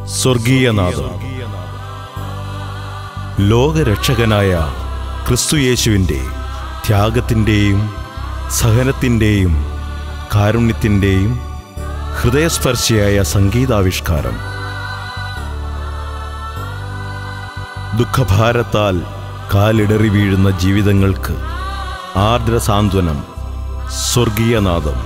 സ്വർഗീയനാഥം ലോകരക്ഷകനായ ക്രിസ്തുയേശുവിൻ്റെ ത്യാഗത്തിൻ്റെയും സഹനത്തിൻ്റെയും കാരുണ്യത്തിൻ്റെയും ഹൃദയസ്പർശിയായ സംഗീതാവിഷ്കാരം ദുഃഖഭാരത്താൽ കാലിടറി വീഴുന്ന ജീവിതങ്ങൾക്ക് ആർദ്ര സാന്ത്വനം സ്വർഗീയനാഥം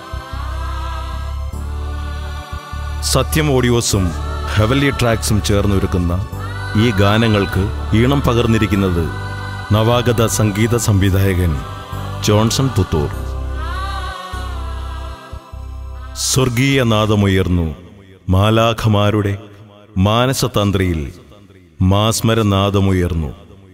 സത്യം ഓഡിയോസും ഹെവലി ട്രാക്സും ചേർന്നൊരുക്കുന്ന ഈ ഗാനങ്ങൾക്ക് ഈണം പകർന്നിരിക്കുന്നത് നവാഗത സംഗീത സംവിധായകൻ ജോൺസൺ പുത്തൂർ സ്വർഗീയനാദമുയർന്നു മാലാഖമാരുടെ മാനസതന്ത്രിയിൽ മാസ്മരനാദമുയർന്നു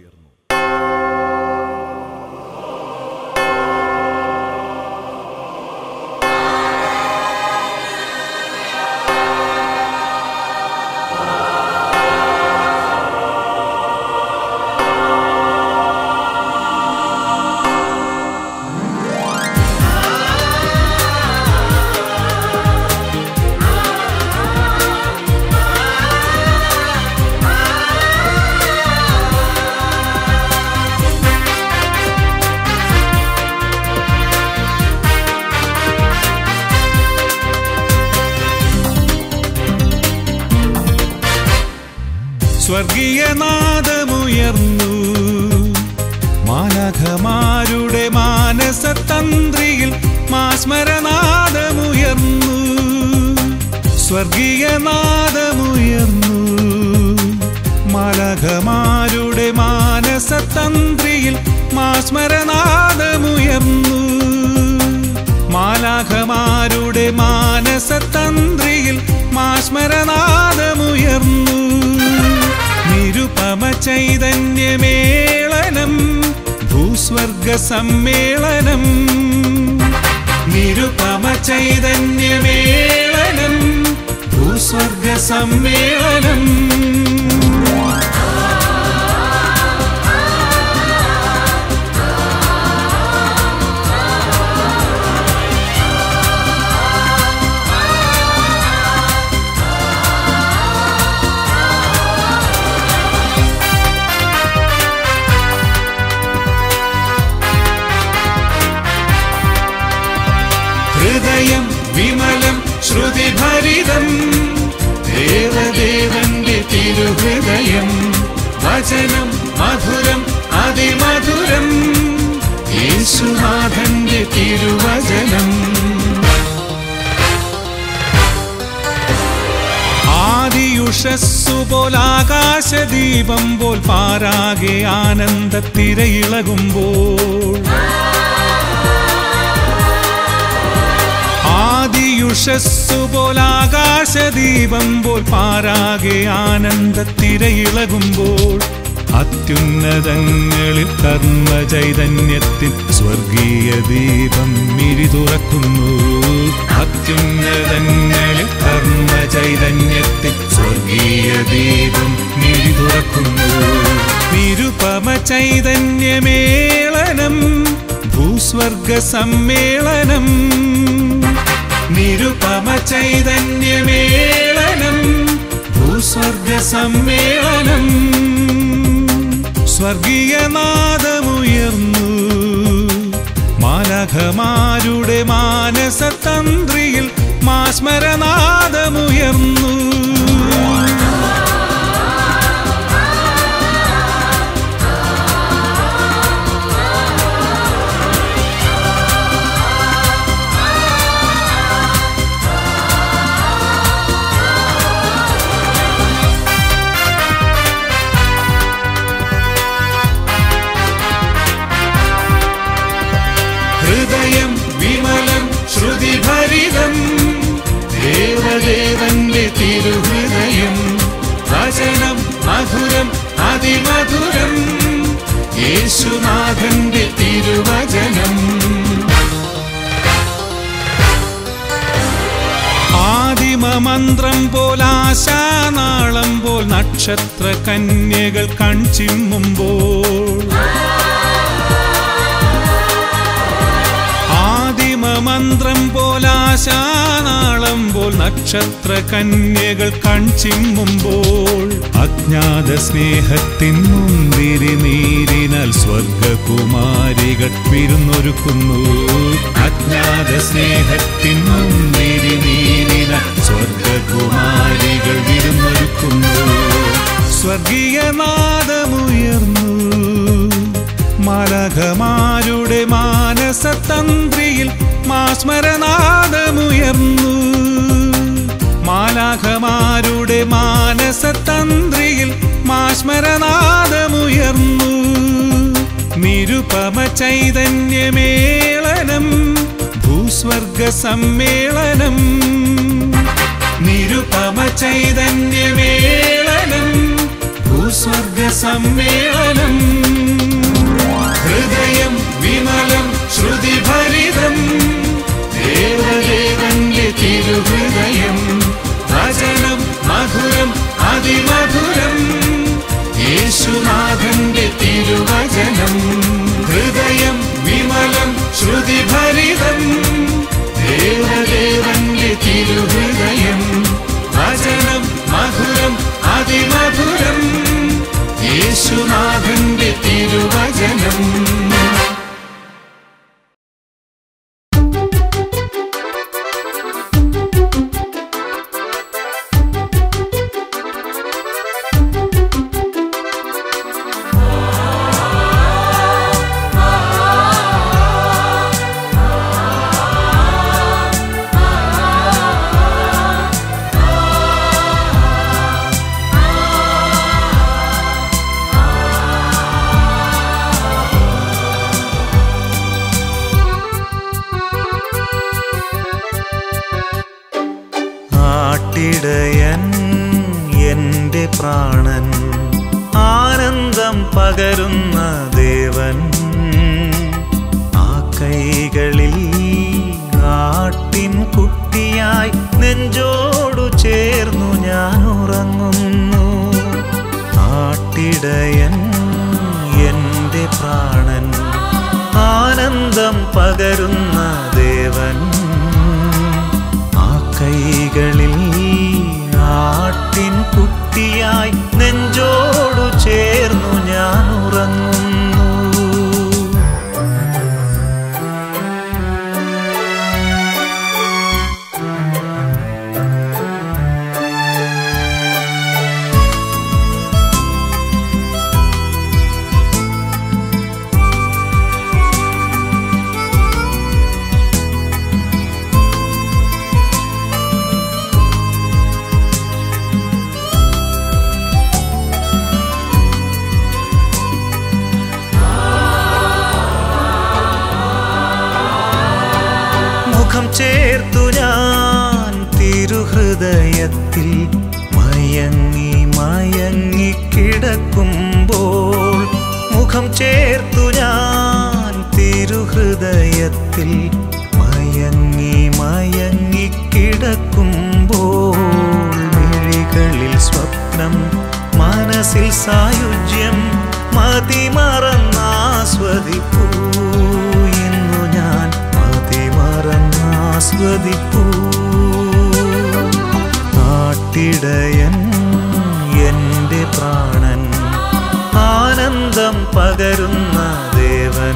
സ്വർഗീയനാദമുയർന്നു മാലഖമാരുടെ മാനസതന്ത്രിയിൽ മാസ്മരനാദമുയർന്നു സ്വർഗീയനാദമുയർന്നു മാലഖമാരുടെ മാനസതന്ത്രിയിൽ മാസ്മരനാദമുയർന്നു മാലാഖമാരുടെ മാനസതന്ത്രിയിൽ മാസ്മരനാദമുയർന്നു നിരുപമ ചൈതന്യമേളനം ഭൂസ്വർഗ സമ്മേളനം നിരുപമ ചൈതന്യമേളനം ഭൂസ്വർഗ സമ്മേളനം ഹൃദയം വിമലം ശ്രുതിഭരിതം ദേവദേവന്റെ തിരുഹൃദയം വചനം മധുരം അതിമധുരം യേശുനാഥന്റെ തിരുവചനം ആദിയുഷസ്സു പോൽ ആകാശദീപം പോൽ പാരാകെ ആനന്ദത്തിരയിളകുമ്പോൾ ആദിയുഷസ്സു പോൽ ആകാശദീപം പോൽ പാരാകെ ആനന്ദത്തിരയിളകുമ്പോൾ അത്യുന്നതങ്ങളിൽ കർമ്മ ചൈതന്യത്തിൽ സ്വർഗീയ ദീപം മിഴി തുറക്കുന്നു അത്യുന്നതങ്ങളിൽ കർമ്മ ചൈതന്യത്തിൽ സ്വർഗീയ ദീപം മിഴി തുറക്കുന്നു നിരുപമ ചൈതന്യമേളനം ഭൂസ്വർഗ സമ്മേളനം നിരുപമ ചൈതന്യമേളനം ഭൂസ്വർഗ സമ്മേളനം സ്വർഗീയനാദമുയർന്നു മാലഖമാരുടെ മാനസതന്ത്രിയിൽ മാസ്മരനാദമുയർന്നു ഹൃദയം വിമലം ശ്രുതിഭരിതം ദേവദേവന്റെ തിരുഹൃദയം വചനം മധുരം അതിമധുരം യേശുനാഥന്റെ തിരുവചനം ആദിമമന്ത്രം പോൽ ആശാനാളം പോൽ നക്ഷത്ര കന്യകൾ കൺചിമ്മുമ്പോൾ ആദിമമന്ത്രം പോൽ ആശാനാളം പോൽ നക്ഷത്ര കന്യകൾ കൺചിമ്മുമ്പോൾ അജ്ഞാത സ്നേഹത്തിൻ മുന്തിരി നീരിനാൽ സ്വർഗകുമാരികൾ വിരുന്നൊരുക്കുന്നു അജ്ഞാത സ്നേഹത്തിൻ മുന്തിരി നീരിനാൽ സ്വർഗകുമാരികൾ വിരുന്നൊരുക്കുന്നു സ്വർഗീയ നാദമുയർന്നു മാലകമാരുടെ മാനസതന്ത്രിയിൽ മാസ്മരനാദമുയർന്നു മാലാഖമാരുടെ മാനസതന്ത്രിയിൽ മാസ്മരനാദമുയർന്നു നിരുപമ ചൈതന്യമേളനം ഭൂസ്വർഗ സമ്മേളനം നിരുപമ ചൈതന്യമേളനം ഭൂസ്വർഗ സമ്മേളനം ഹൃദയം വിമലം ശ്രുതിഭരിതം ദേവദേവന്റെ തിരുഹൃദയം വചനം മധുരം അതിമധുരം യേശുനാഥന്റെ തിരുവചനം ഹൃദയം വിമലം ശ്രുതിഭരിതം ദേവദേവന്റെ തിരുഹൃദയം വചനം മധുരം അതിമധുരം യേശുനാഥന്റെ തിരുവചനം ആട്ടിടയൻ എൻ്റെ പ്രാണൻ ആനന്ദം പകരുന്ന ദേവൻ ആ കൈകളിൽ ആട്ടിൻ കുട്ടിയായി നെഞ്ചോടു ചേർന്നു ഞാൻ ഉറങ്ങുന്നു ആട്ടിടയൻ എൻ്റെ പ്രാണൻ ആനന്ദം പകരുന്ന ദേവൻ ആ കൈകളിൽ ആട്ടിൻ കുട്ടിയായി നെഞ്ചോടു ചേർന്നു ഞാൻ ഉറങ്ങുന്നു മുഖം ചേർത്തു ഞാൻ തിരുഹൃദയത്തിൽ മയങ്ങി മയങ്ങി കിടക്കുമ്പോൾ മുഖം ചേർത്തു ഞാൻ തിരുഹൃദയത്തിൽ മയങ്ങി മയങ്ങി കിടക്കുമ്പോൾ മിഴികളിൽ സ്വപ്നം മനസ്സിൽ സായുജ്യം മതിമറന്നാസ്വദിപ്പൂ ഇന്നു ഞാൻ മതിമറന്നാസ്വദിപ്പൂ ആട്ടിടയൻ എൻ്റെ പ്രാണൻ ആനന്ദം പകരുന്ന ദേവൻ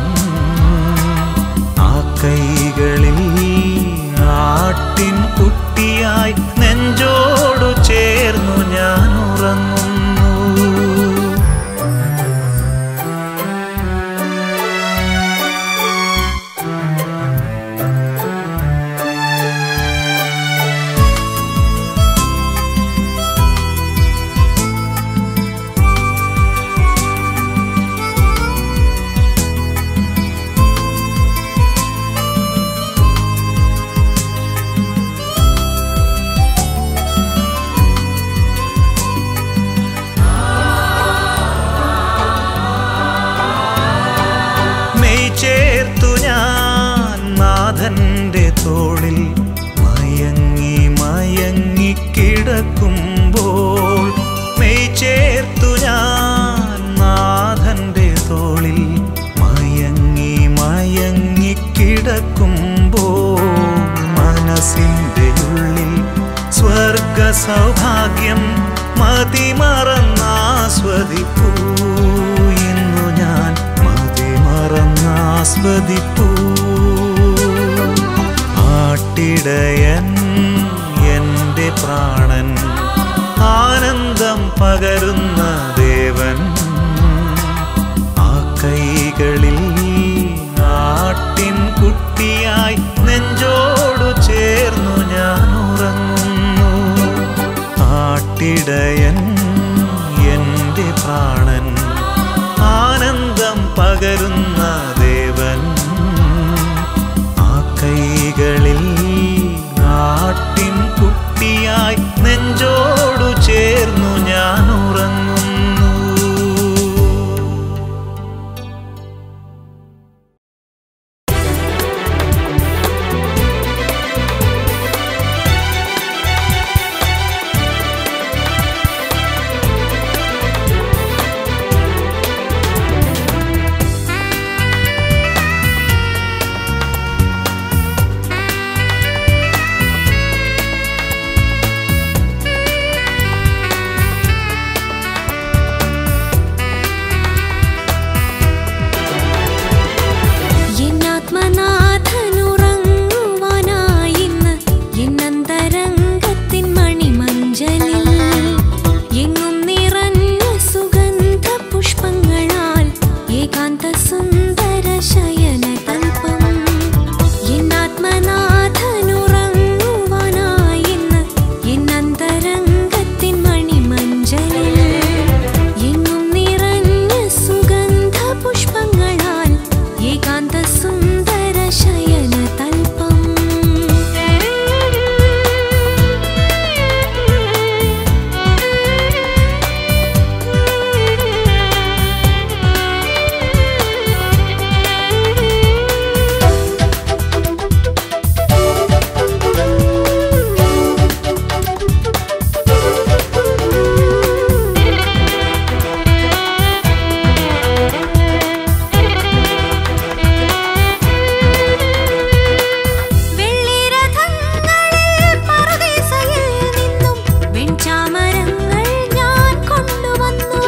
ആ കൈകളിൽ ആട്ടിൻ കുട്ടിയായി നെഞ്ചോടു ചേർന്നു ഞാൻ ഉറങ്ങുന്നു മെയ് ചേർത്തു ഞാൻ നാഥന്റെ തോളിൽ മയങ്ങി മയങ്ങി കിടക്കുമ്പോൾ മെയ് ചേർത്തു ഞാൻ നാഥന്റെ തോളിൽ മയങ്ങി മയങ്ങി കിടക്കുമ്പോൾ മനസ്സിൻ്റെ ഉള്ളിൽ മതിമറന്നാസ്വദിപ്പൂ ഇന്നു ഞാൻ മതിമറന്നാസ്വദിപ്പൂ ആട്ടിടയൻ എൻ്റെ പ്രാണൻ ആനന്ദം പകരുന്ന ദേവൻ ആ കൈകളിൽ ആട്ടിൻ കുട്ടിയായി നെഞ്ചോടു ചേർന്നു ഞാൻ ഉറങ്ങുന്നു ആട്ടിടയൻ എൻ്റെ പ്രാണൻ ആനന്ദം പകരുന്ന ദേവൻ ആ കൈകളിൽ ആട്ടിൻ കുട്ടിയായി നെഞ്ചോടു ചേർന്നു ഞാൻ ഉറങ്ങുന്നു എന്നാത്മനാഥനുറങ്ങുവാനായിന്ന് എന്നന്തരംഗത്തിൻ മണിമഞ്ചലിൽ എങ്ങും നിറഞ്ഞ സുഗന്ധ പുഷ്പങ്ങളാൽ ഏകാന്ത സുന്ദര ശയനകൽപ്പം എന്നാത്മനാഥനുറങ്ങുവാനായിന്ന് എന്നന്തരംഗത്തിൻ മണിമഞ്ചലിൽ എങ്ങും നിറഞ്ഞ സുഗന്ധ പുഷ്പങ്ങളാൽ ഏകാന്ത സുന്ദര ശയന തൽപ്പം വെള്ളിരഥങ്ങളിൽ പറുദീസയിൽ നിന്നും വെൺചാമരങ്ങൾ ഞാൻ കൊണ്ടുവന്നു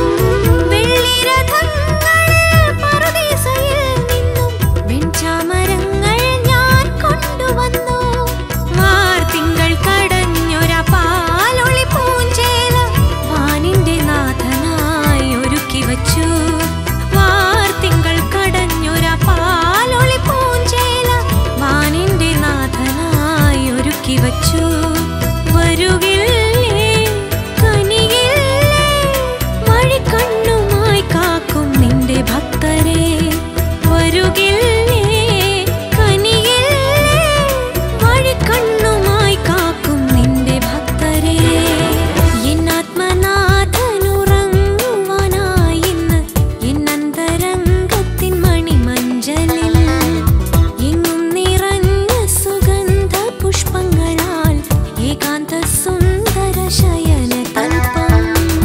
വെള്ളിരഥങ്ങളിൽ പറുദീസയിൽ നിന്നും വെൺചാമരങ്ങൾ ഞാൻ കൊണ്ടുവന്നു വാർത്തിങ്കൾ കടഞ്ഞൊര പാലൊളി പൂഞ്ചേല വാനിന്റെ നാഥനായി ഒരുക്കി വച്ചു വാർത്തിങ്കൾ കടഞ്ഞൊര പാലൊളി പൂഞ്ചേല വാനിന്റെ നാഥനായി ഒരുക്കി വച്ചു വരുകില്ലേ കനികില്ലേ വഴിക്കണ്ണുമായി കാക്കും നിന്റെ ഭക്തരെ വരുകില്ലേ കനികില്ലേ വഴിക്കണ്ണുമായി കാക്കും നിന്റെ ഭക്തരെ എന്നാത്മനാഥനുറങ്ങുവാനായിന്ന് എന്നന്തരംഗത്തിൻ മണിമഞ്ചലിൽ എങ്ങും നിറഞ്ഞ സുഗന്ധ പുഷ്പങ്ങളാൽ ഏകാന്ത സുന്ദര ശയന കൽപ്പം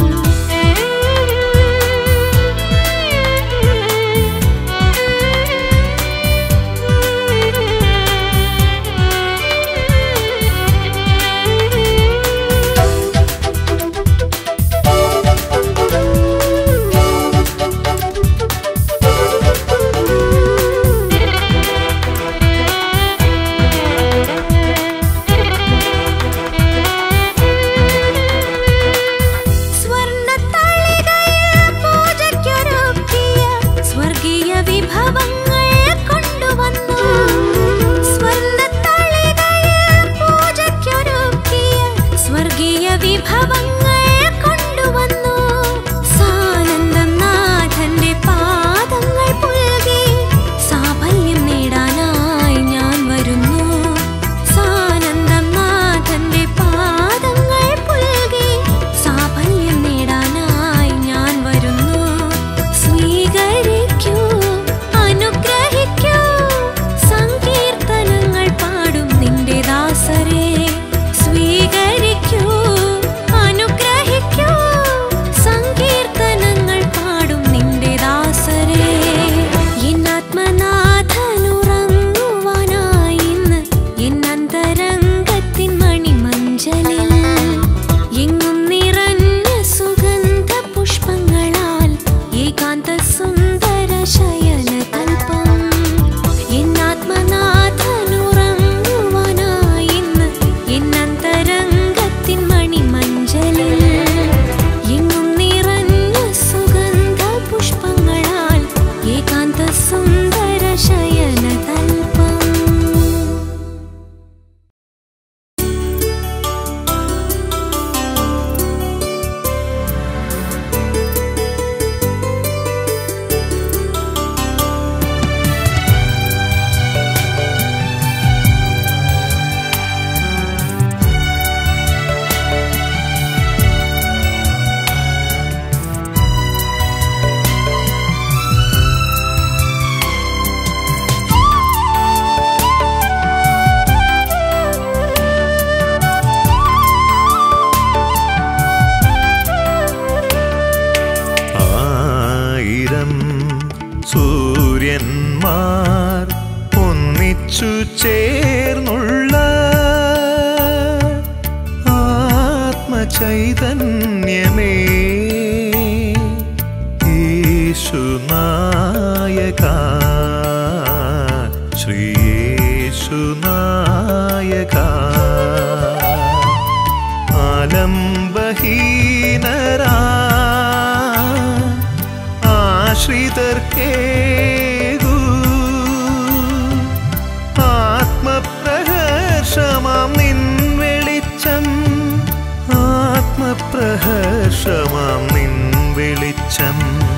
സ്വർണ്ണത്തളികയിൽ പൂജയ്ക്കൊരുക്കിയ സ്വർഗീയ വിഭവങ്ങൾ കൊണ്ടുവന്നു സ്വർണ്ണത്തളികയിൽ പൂജയ്ക്കൊരുക്കിയ സ്വർഗീയ വിഭവങ്ങൾ കൊണ്ടുവന്നു സാനന്ദം നാഥന്റെ പാദങ്ങൾ പുൽകി സാഫല്യം നേടാനായി ഞാൻ വരുന്നു സാനന്ദം നാഥന്റെ പാദങ്ങൾ പുൽകി സാഫല്യം നേടാനായി ഞാൻ വരുന്നു സ്വീകരിക്കൂ അനുഗ്രഹങ്ങൾ സൂര്യന്മാർ ഒന്നിച്ചു ചേർന്നുള്ള ആത്മചൈതന്യമേ യേശുനായക ശ്രീയേശുനായക ആലംബഹീനരാ ആശ്രിതർക്കേകൂ ആത്മപ്രഹർഷമാം നിൻ വെളിച്ചം ആത്മപ്രഹർഷമാം നിൻ വെളിച്ചം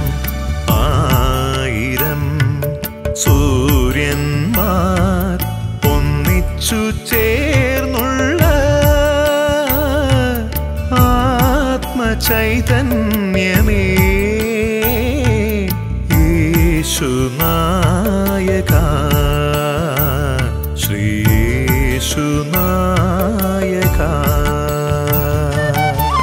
ആയിരം സൂര്യന്മാർ ഒന്നിച്ചു ചേർന്നുള്ള ആത്മചൈതന്യമേ യേശുനായക ശ്രീയേശുനായക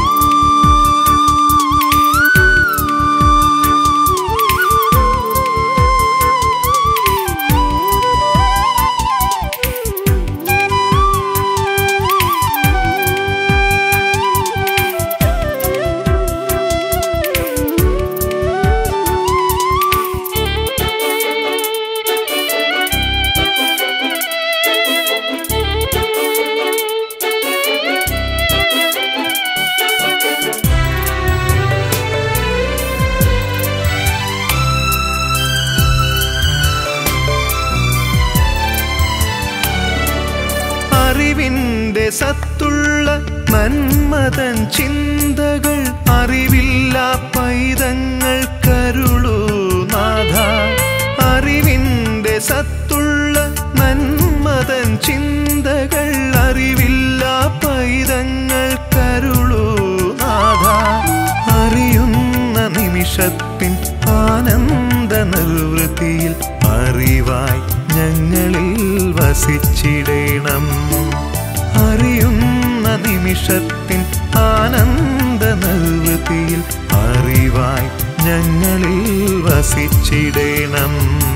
അറിവിന്റെ സത്തുള്ള നന്മതൻ ചിന്തകൾ അറിവില്ല പൈതങ്ങൾ കരുളൂ നാഥ അറിവിന്റെ സത്തുള്ള നന്മതൻ ചിന്തകൾ അറിവില്ല പൈതങ്ങൾ കരുളൂ നാഥ അറിയുന്ന നിമിഷത്തിൻ ആനന്ദ നിർവൃത്തിയിൽ അറിവായി ഞങ്ങളിൽ വസിച്ചിടേണം അറിയുന്ന നിമിഷത്തിൻ ആനന്ദ നിർവൃത്തിയിൽ അറിവായി ഞങ്ങളിൽ വസിച്ചിടേണം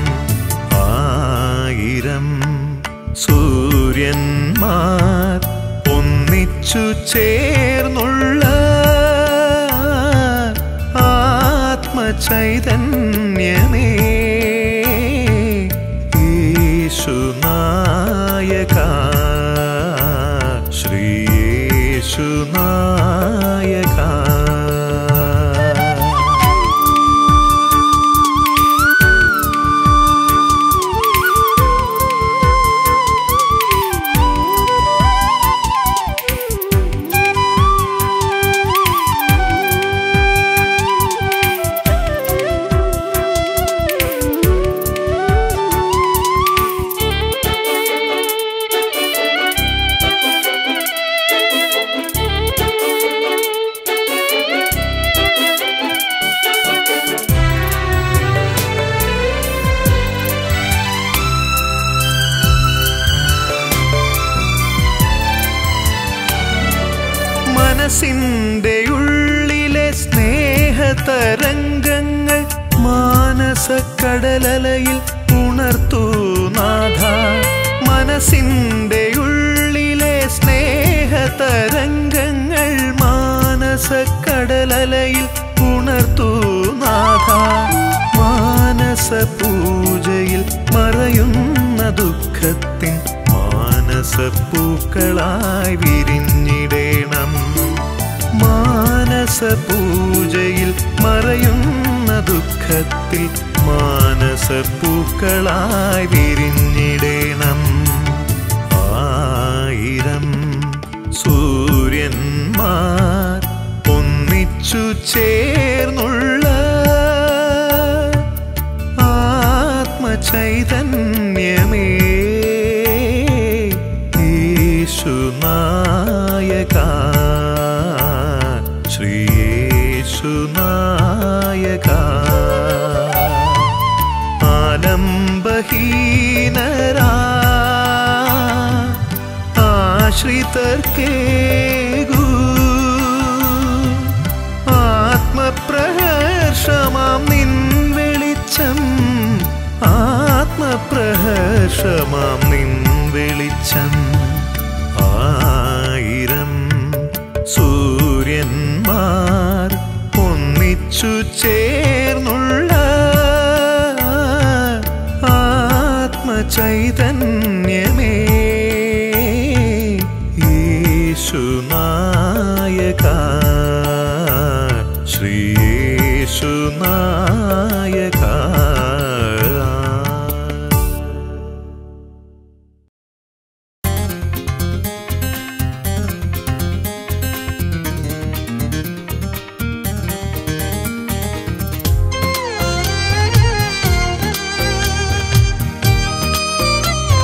ആയിരം സൂര്യന്മാർ ഒന്നിച്ചു ചേർന്നുള്ള ആത്മചൈതന്യമേ യേശുനായക ശ്രീയേശുനായക മനസ്സിന്റെ ഉള്ളിലെ സ്നേഹതരംഗങ്ങൾ മാനസക്കടലലയിൽ ഉണർത്തൂ നാഥ മനസ്സിന്റെ ഉള്ളിലെ സ്നേഹതരംഗങ്ങൾ മാനസക്കടലലയിൽ ഉണർത്തൂ നാഥ മാനസ പൂജയിൽ മറയുന്ന ദുഃഖത്തിൻ മാനസപ്പൂക്കളായി വിരിഞ്ഞിടേണം മാനസ പൂജയിൽ മറയുന്ന ദുഃഖത്തിൽ മാനസപ്പൂക്കളായി വിരിഞ്ഞിടേണം ആയിരം സൂര്യന്മാർ ഒന്നിച്ചു ചേർന്നുള്ള ആത്മചൈതന്യമേ യേശുനായക ശ്രീയേശുനായക ആലംബഹീനരാ ആശ്രിതർക്കേകൂ ആത്മപ്രഹർഷമാം നിൻ വെളിച്ചം വെളിച്ചം ആത്മപ്രഹർഷമാം നിൻ വെളിച്ചം ആയിരം സൂര്യന്മാർ ഒന്നിച്ചു ചേർന്നുള്ള ആത്മചൈതന്യമേ യേശുനായക ശ്രീയേശുനായക യേശുനായക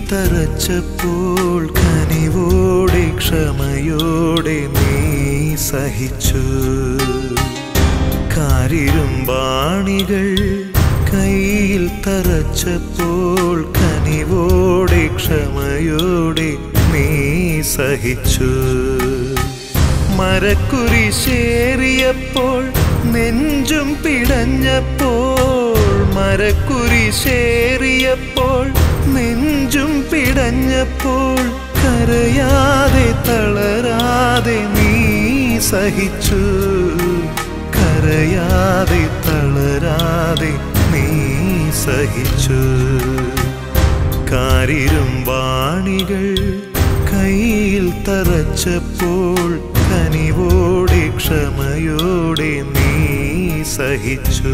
തറച്ചപ്പോൾ കനിവോടെ ക്ഷമയോടെ നീ സഹിച്ചു കാരിരുമ്പാണികൾ കയ്യിൽ തറച്ചപ്പോൾ കനിവോടെ ക്ഷമയോടെ നീ സഹിച്ചു മരക്കുരിശേറിയപ്പോൾ നെഞ്ചും പിടഞ്ഞപ്പോൾ മരക്കുരിശേറിയപ്പോൾ നെഞ്ചും പിടഞ്ഞപ്പോൾ കരയാതെ തളരാതെ നീ സഹിച്ചു കരയാതെ തളരാതെ നീ സഹിച്ചു കാരിരുമ്പാണികൾ കയ്യിൽ തറച്ചപ്പോൾ കനിവോടെ ക്ഷമയോടെ നീ സഹിച്ചു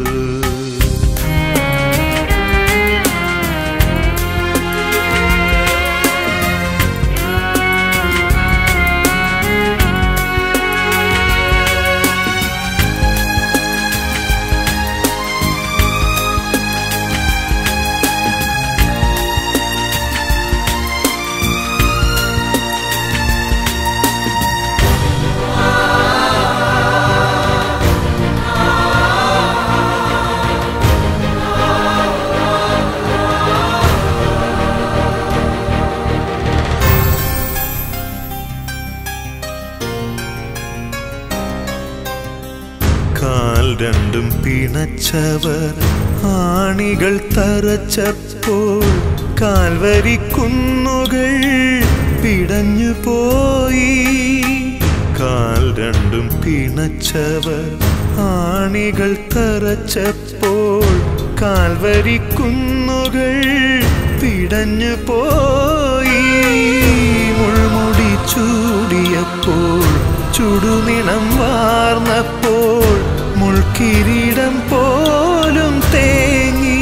കാൽ രണ്ടും പിണച്ചവർ ആണികൾ തറച്ചപ്പോൾ കാൽവരിക്കുന്നുകൾ പിടഞ്ഞു പോയി കാൽ രണ്ടും പിണച്ചവർ ആണികൾ തറച്ചപ്പോൾ കാൽവരിക്കുന്നുകൾ പിടഞ്ഞു പോയി മുൾമുടി ചൂടിയപ്പോൾ ചുടുനിണം വാർന്നപ്പോൾ മുൾക്കിരീടം പോലും തേങ്ങി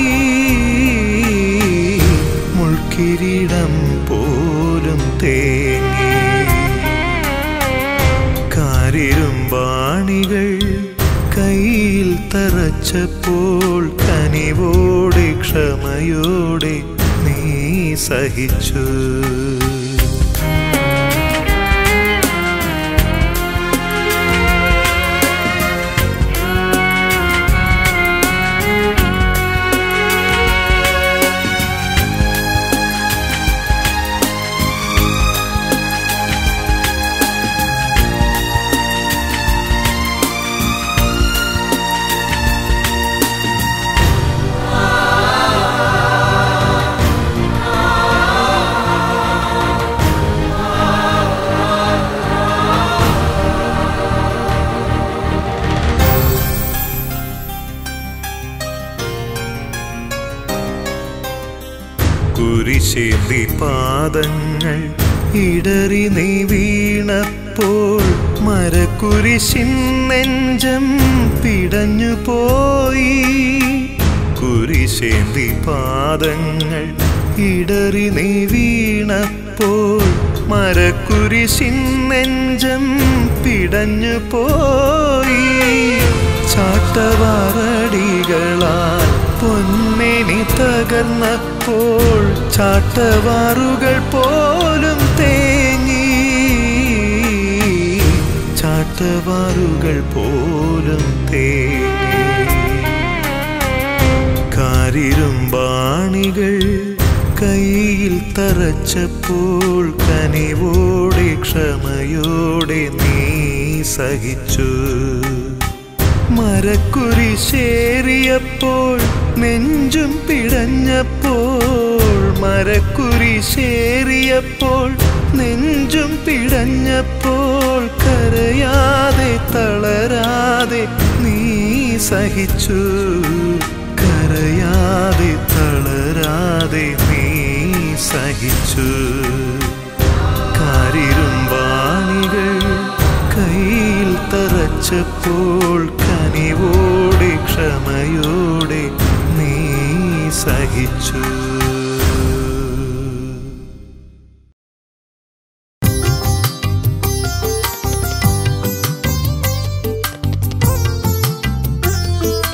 മുൾക്കിരീടം പോലും തേങ്ങി കാരിരുമ്പാണികൾ കയ്യിൽ തറച്ചപ്പോൾ കനിവോടെ ക്ഷമയോടെ നീ സഹിച്ചു കുരിശേന്തി പാദങ്ങൾ ഇടറി നീ വീണപ്പോൾ മരക്കുരിശിൻ നെഞ്ചം പിടഞ്ഞു പോയി കുരിശേന്തി പാദങ്ങൾ ഇടറി നീ വീണപ്പോൾ മരക്കുരിശിൻ നെഞ്ചം പിടഞ്ഞു പോയി ചാട്ടവാറടികളാൽ പൊന്നിനി തകർന്നപ്പോൾ ചാട്ടവാറുകൾ പോലും തേങ്ങി ചാട്ടവാറുകൾ പോലും തേങ്ങി കാരിരുമ്പാണികൾ കയ്യിൽ തറച്ചപ്പോൾ കനിവോടെ ക്ഷമയോടെ നീ സഹിച്ചു മരക്കുരിശേറിയപ്പോൾ നെഞ്ചും പിടഞ്ഞപ്പോൾ മരക്കുരിശേറിയപ്പോൾ നെഞ്ചും പിടഞ്ഞപ്പോൾ കരയാതെ തളരാതെ നീ സഹിച്ചു കരയാതെ തളരാതെ നീ സഹിച്ചു കാരിരുമ്പാണികൾ കയ്യിൽ തറച്ചപ്പോൾ കനിവോടെ ക്ഷമയോടെ നീ സഹിച്ചു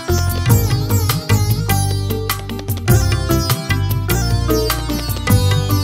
ും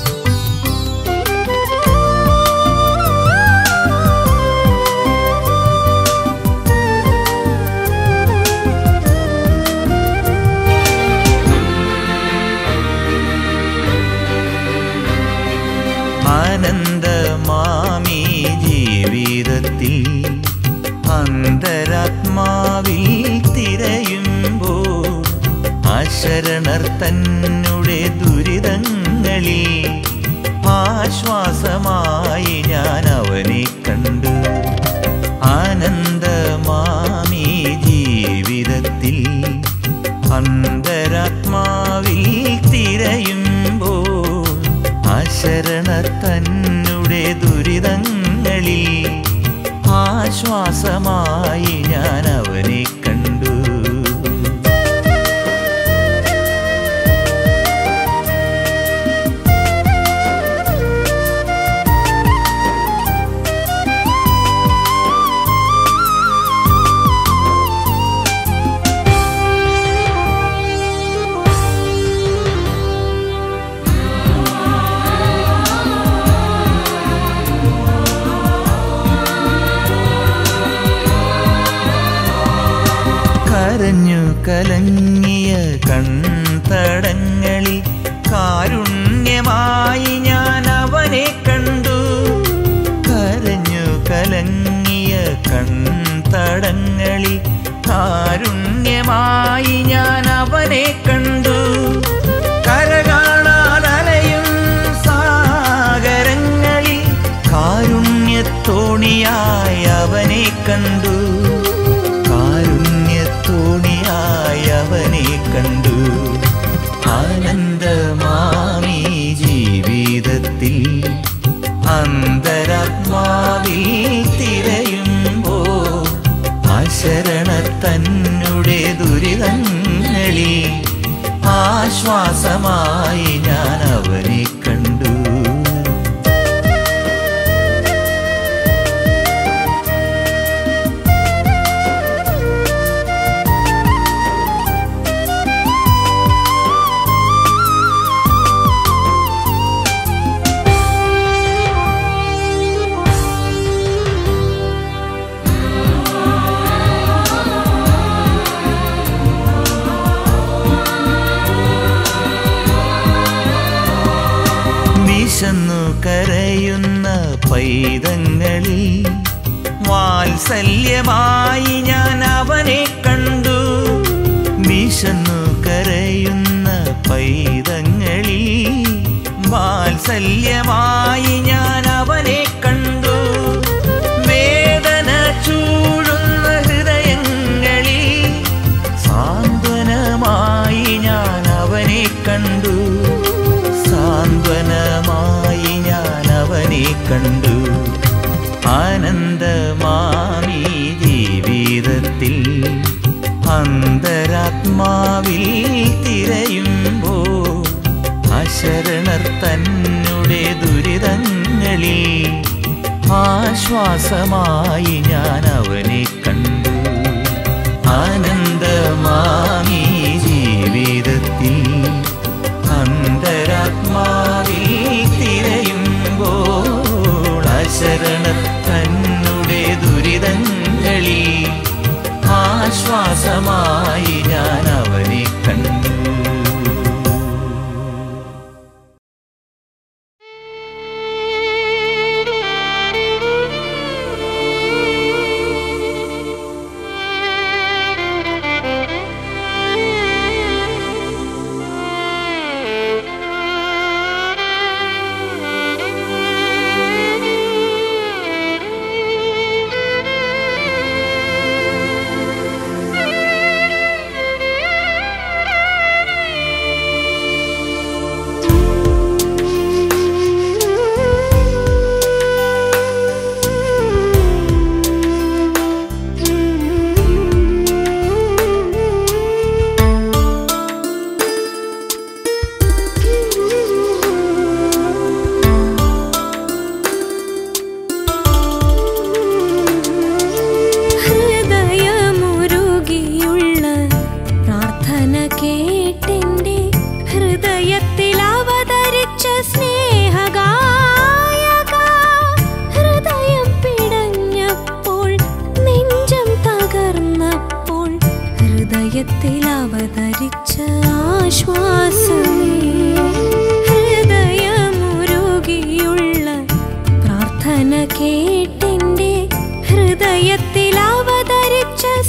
അന്തരാത്മാവിൽ തിരയുമ്പോൾ അശരണർ തന്നെ ദുരിതങ്ങളിൽ ആശ്വാസമായി ഞാൻ അവനെ കണ്ടു ആനന്ദമാമീ ജീവിതത്തിൽ അന്തരാത്മാവിൽ തിരയുമ്പോൾ അശരണ തന്നെ ദുരിതങ്ങളിൽ ആശ്വാസമായി ഞാൻ അവനെ കണ്ടു കരഞ്ഞു കലങ്ങിയ കൺതടങ്ങളിൽ കാരുണ്യമായി ഞാൻ അവനെ കണ്ടു കരഞ്ഞു കലങ്ങിയ കൺതടങ്ങളിൽ കാരുണ്യമായി ഞാൻ അവനെ കണ്ടു കരകാണാതലയും സാഗരങ്ങളിൽ കാരുണ്യത്തോണിയായി അവനെ കണ്ടു കാരുണ്യത്തോണിയായി അവനെ കണ്ടു ആനന്ദമാമി ജീവിതത്തിൽ അന്തരാത്മാവിൽ തിരയുമ്പോ അശരണ തന്നെ ദുരിതങ്ങളിൽ ആശ്വാസമായി ഞാൻ അവനെ കണ്ടു വിശന്നു കരയുന്ന പൈതങ്ങളിൽ വാത്സല്യമായി ഞാൻ അവനെ കണ്ടു വിശന്നു കരയുന്ന പൈതങ്ങളിൽ വാത്സല്യമായി ഞാൻ അവനെ കണ്ടു വേദന ചൂടുന്ന ഹൃദയങ്ങളിൽ സാന്ത്വനമായി ഞാൻ അവനെ കണ്ടു സാന്ത്വനമായി ഞാൻ അവനെ കണ്ടു ആനന്ദമാമി ജീവിതത്തിൽ അന്തരാത്മാവിൽ തിരയുമ്പോൾ അശരണർ തന്നെ ദുരിതങ്ങളിൽ ആശ്വാസമായി ഞാൻ അവനെ കണ്ടു ആനന്ദമാമി ജീവിതത്തിൽ അന്തരാത്മാവിൽ തിരയുമ്പോൾ അശരണ തന്നെ ദുരിതങ്ങളിൽ ആശ്വാസമായി ഞാൻ അവനെ കണ്ടു ഹൃദയമുരുകിയുള്ള പ്രാർത്ഥന കേട്ടെന്റെ ഹൃദയത്തിൽ അവതരിച്ച സ്നേഹഗായക ഹൃദയം പിടഞ്ഞപ്പോൾ നെഞ്ചം തകർന്നപ്പോൾ ഹൃദയത്തിൽ അവതരിച്ച ആശ്വാസമേ ഹൃദയമുരുകിയുള്ള പ്രാർത്ഥന കേട്ടെന്റെ ഹൃദയത്തിൽ അവതരിച്ച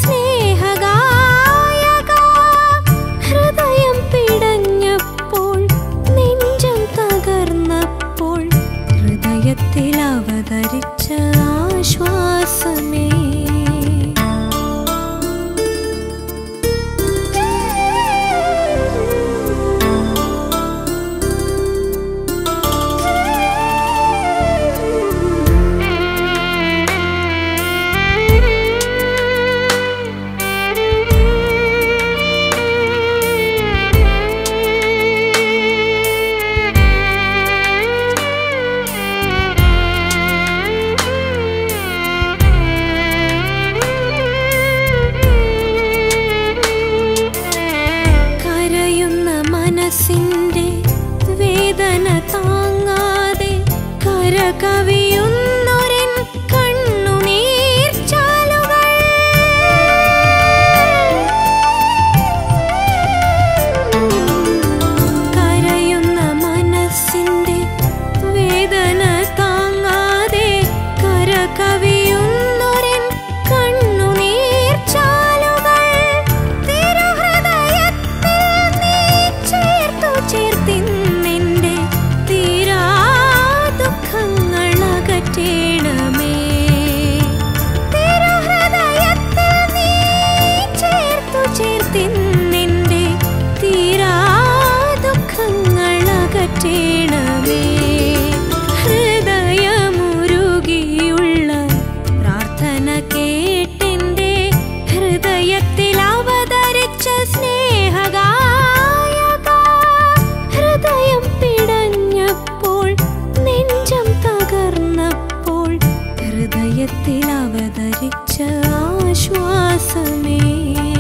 അവതരിച്ച ആശ്വാസമേ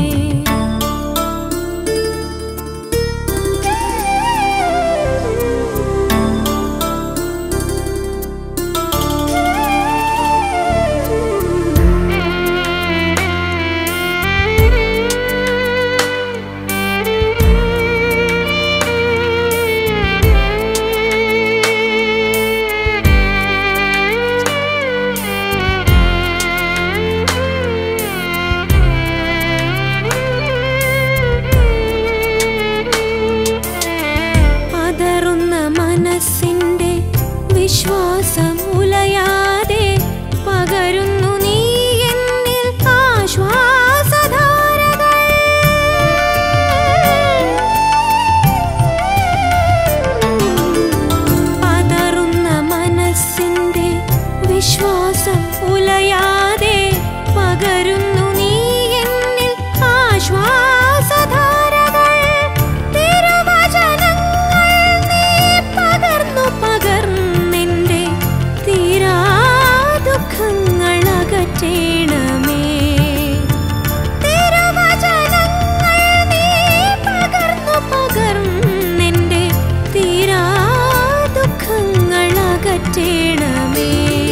പതറുന്ന മനസ്സിന്റെ വിശ്വാസം ഉലയാതെ പകരുന്നു നീ എന്നിൽ ആശ്വാസധാരകൾ പതറുന്ന മനസ്സിന്റെ വിശ്വാസം ഉലയാതെ പകരുന്നു നീ എന്നിൽ ആശ്വാസധാരകൾ തിരുവചനങ്ങൾ നീ പകർന്നു പകർന്നെന്റെ തീരാ ദുഃഖങ്ങൾ അകറ്റേണമേ തിരുവചനങ്ങൾ നീ പകർന്നു പകർന്നെന്റെ തീരാ ദുഃഖങ്ങൾ അകറ്റേണമേ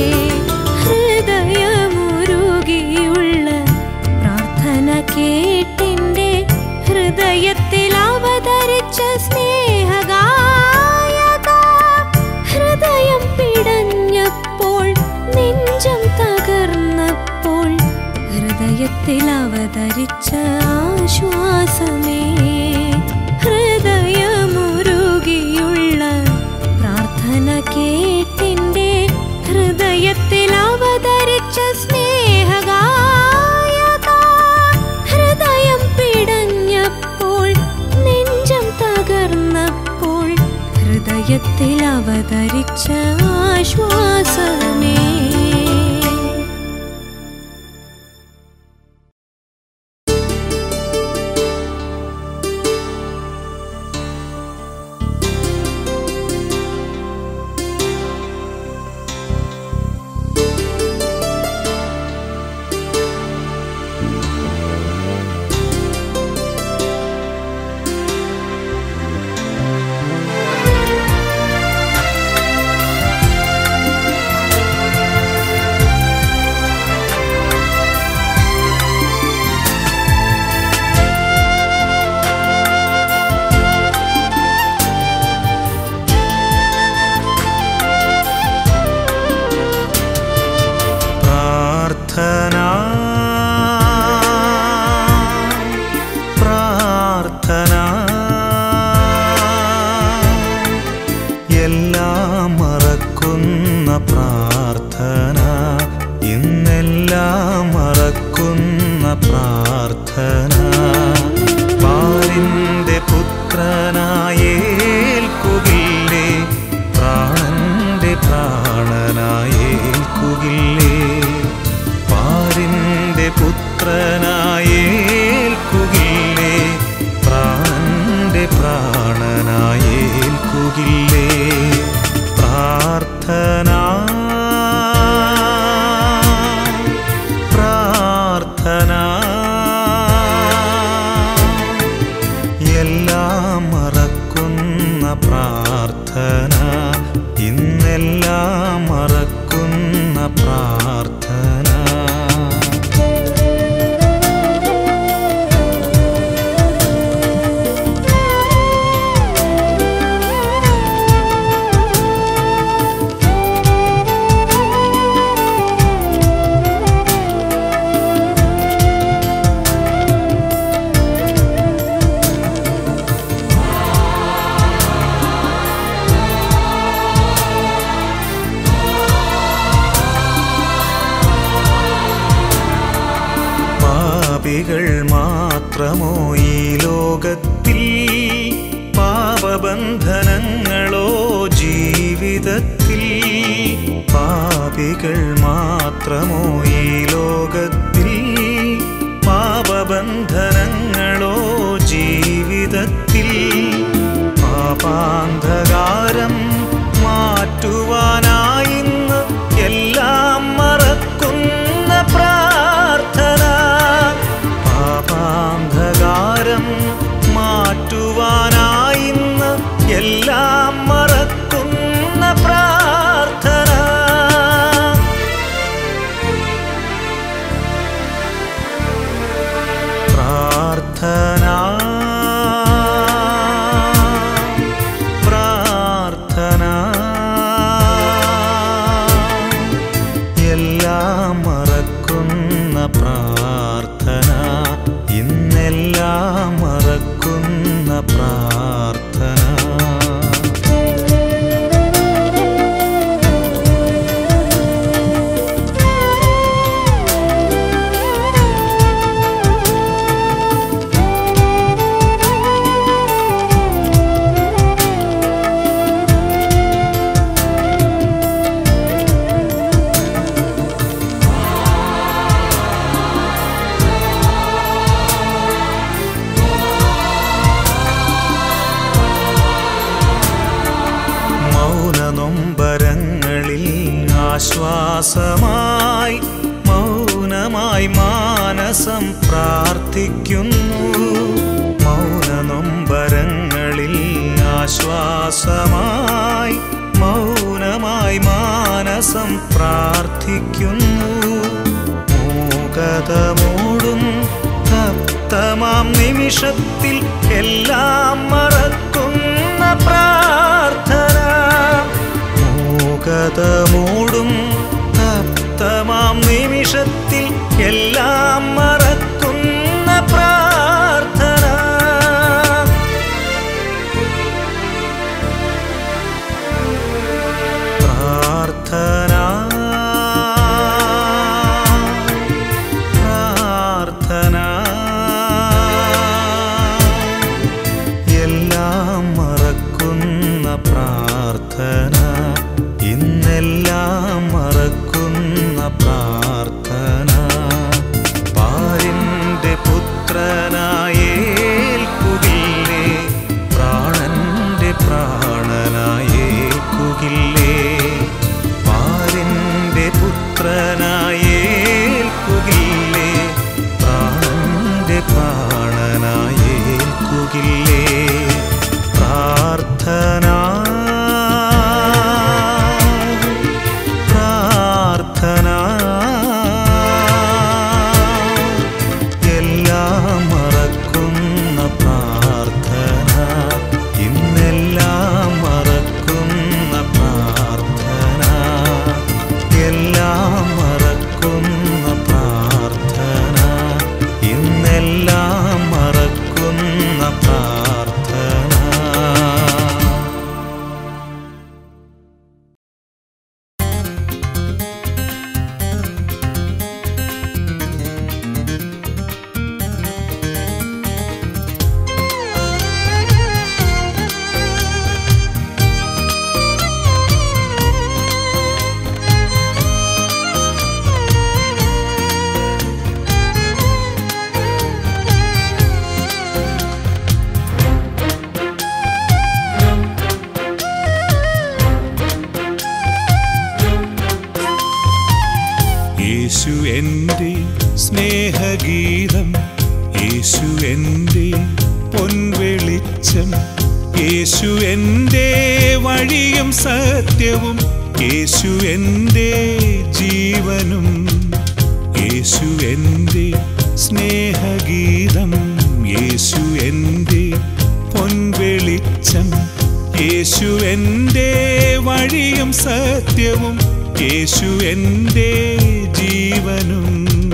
ഹൃദയമുരുകിയുള്ള പ്രാർത്ഥന കേട്ടിന്റെ ഹൃദയത്തിൽ അവതരിച്ച സ്നേഹഗായക ഹൃദയം പിടഞ്ഞപ്പോൾ നെഞ്ചം തകർന്നപ്പോൾ ഹൃദയത്തിൽ അവതരിച്ച ആശ്വാസമേ ഹൃദയമുരുകിയുള്ള പ്രാർത്ഥന കേട്ടിന്റെ ഹൃദയത്തിൽ അവതരിച്ച സ്നേഹഗായക ഹൃദയം പിടഞ്ഞപ്പോൾ നെഞ്ചം തകർന്നപ്പോൾ ഹൃദയത്തിൽ അവതരിച്ച ആശ്വാസമേ പ്രാർത്ഥന പ്രാർത്ഥന എല്ലാം മറക്കുന്ന പ്രാർത്ഥന ഇന്നെല്ലാം മറക്കുന്ന പ്രാർത്ഥന പാലിന്റെ പുത്രനായേൽക്കുകില്ലേ പ്രാണന്റെ പ്രാണനായേൽക്കുകില്ലേ പാലിന്റെ പുത്രനായേൽക്കുകില്ലേ പ്രാണന്റെ പ്രാണനായേൽക്കുകില്ലേ പ്രാർത്ഥന പ്രാർത്ഥന എല്ലാം മറക്കുന്ന പ്രാർത്ഥന ഇന്നെല്ലാം മറക്കുന്ന പ്രാർത്ഥന പാപികൾ മാത്രമോ ഈ ലോകത്തിൽ പാപബന്ധനങ്ങളോ ജീവിതത്തിൽ പാപികൾ മാത്രമോ ഈ ലോകത്തിൽ പാപബന്ധനങ്ങളോ ജീവിതത്തിൽ പാപാന്ധകാരം മാറ്റുവാനായിന്ന് എല്ലാം മറക്കുന്ന പ്രാർത്ഥന എല്ലാം മറക്കുന്ന പ്രാർത്ഥന ഇന്നെല്ലാം മറക്കുന്ന പ്രാർത്ഥന മൗനനൊമ്പരങ്ങളിൽ ആശ്വാസമായി മൗനമായി മാനസം പ്രാർത്ഥിക്കുന്നു മൗനനൊമ്പരങ്ങളിൽ ആശ്വാസമായി മൗനമായി മാനസം പ്രാർത്ഥിക്കുന്നു മൂകതമൂടും തപ്തമാം നിമിഷത്തിൽ എല്ലാം മറക്കുന്ന പ്രാർത്ഥന മൂകതമൂടും തപ്തമാം നിമിഷത്തിൽ എല്ലാം മറക്കുന്ന പ്രാർത്ഥന പ്രാർത്ഥന പ്രാർത്ഥന എല്ലാം മറക്കുന്ന പ്രാർത്ഥന ഇന്നെല്ലാം മറക്കുന്ന പ്രാർത്ഥന പാരിൻ്റെ പുത്രനായേൽക്കുകില്ലേ പ്രാണന്റെ പ്രാണനായേൽക്കുകില്ലേ പാരിൻ്റെ പുത്രനായേൽക്കുകില്ലേ പ്രാണന്റെ പ്രാണനായേൽക്കുകില്ലേ പ്രാർത്ഥന പ്രാർത്ഥന എല്ലാം മറക്കുന്ന പ്രാർത്ഥന ഇന്നെല്ലാം മറക്കുന്ന പ്രാർത്ഥന എല്ലാം മറക്കുന്ന പ്രാർത്ഥന ഇന്നെല്ലാം മറക്കുന്ന പ്രാർത്ഥന യേശു എൻ്റെ സ്നേഹഗീതം യേശു എൻ്റെ പൊൻവെളിച്ചം യേശു എൻ്റെ വഴിയും സത്യവും യേശു എൻ്റെ ജീവനും യേശു എൻ്റെ സ്നേഹഗീതം യേശു എൻ്റെ പൊൻവെളിച്ചം യേശു എൻ്റെ വഴിയും സത്യവും യേശു എൻ്റെ ജീവനും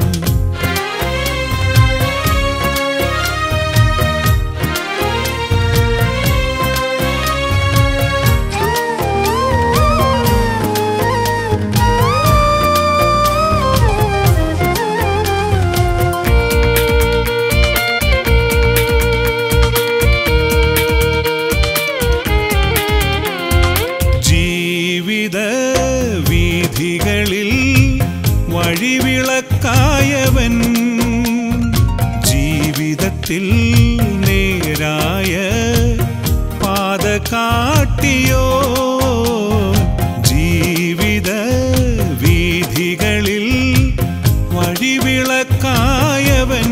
ജീവിത വീഥികളിൽ വഴിവിളക്കായവൻ ജീവിതത്തിൽ നേരായ പാത കാട്ടിയോ ജീവിത വീഥികളിൽ വഴിവിളക്കായവൻ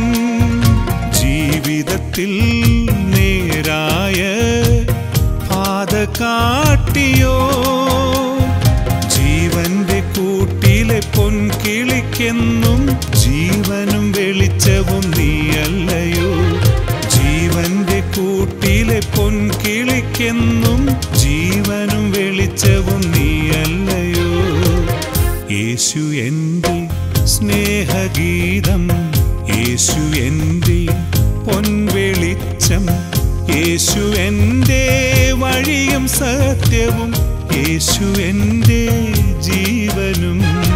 ജീവിതത്തിൽ നേരായ പാത കാട്ടിയോ ജീവന്റെ കൂട്ടിലെ പൊൻകിളിക്കെന്നും ജീവനും വെളിച്ചവും നീയല്ലയോ പൊൻകിളിക്കെന്നും ജീവനും വെളിച്ചവും നീയല്ലയോ യേശു എൻ്റെ സ്നേഹഗീതം യേശു എൻ്റെ പൊൻവെളിച്ചം യേശു എൻ്റെ വഴിയും സത്യവും യേശു എൻ്റെ ജീവനും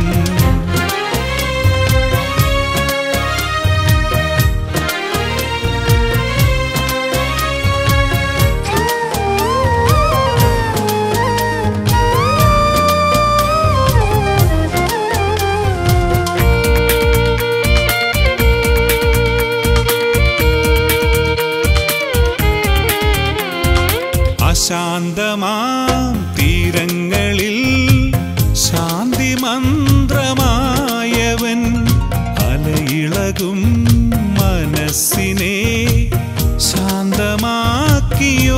അശാന്തമാം തീരങ്ങളിൽ ശാന്തി മന്ത്രമായവൻ അലയിളകും മനസ്സിനെ ശാന്തമാക്കിയോ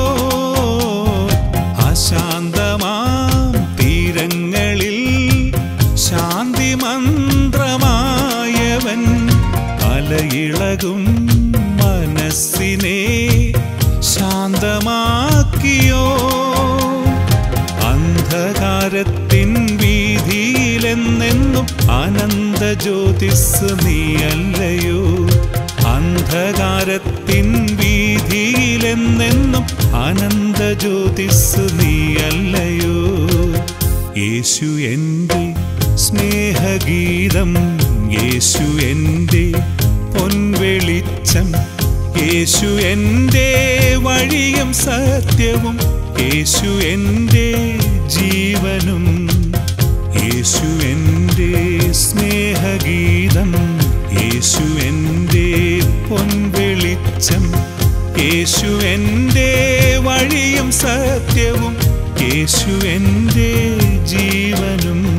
അശാന്തമാം തീരങ്ങളിൽ ശാന്തി മന്ത്രമായവൻ അലയിളകും മനസ്സിനെ ശാന്തമാക്കിയോ അന്ധകാരത്തിൻ വീതിയിലെന്നെന്നും അനന്ത ജ്യോതിസ് നീയല്ലയോ അന്ധകാരത്തിൻ വീതിയിലെന്നെന്നും അനന്ത ജ്യോതിസ് നീയല്ലയോ യേശു എൻ്റെ സ്നേഹഗീതം യേശു എൻ്റെ പൊൻവെളിച്ചം യേശു എൻ്റെ വഴിയും സത്യവും യേശു എൻ്റെ ജീവനും യേശു എൻ്റെ സ്നേഹഗീതം യേശു എൻ്റെ പൊൻവെളിച്ചം യേശു എൻ്റെ വഴിയും സത്യവും യേശു എൻ്റെ ജീവനും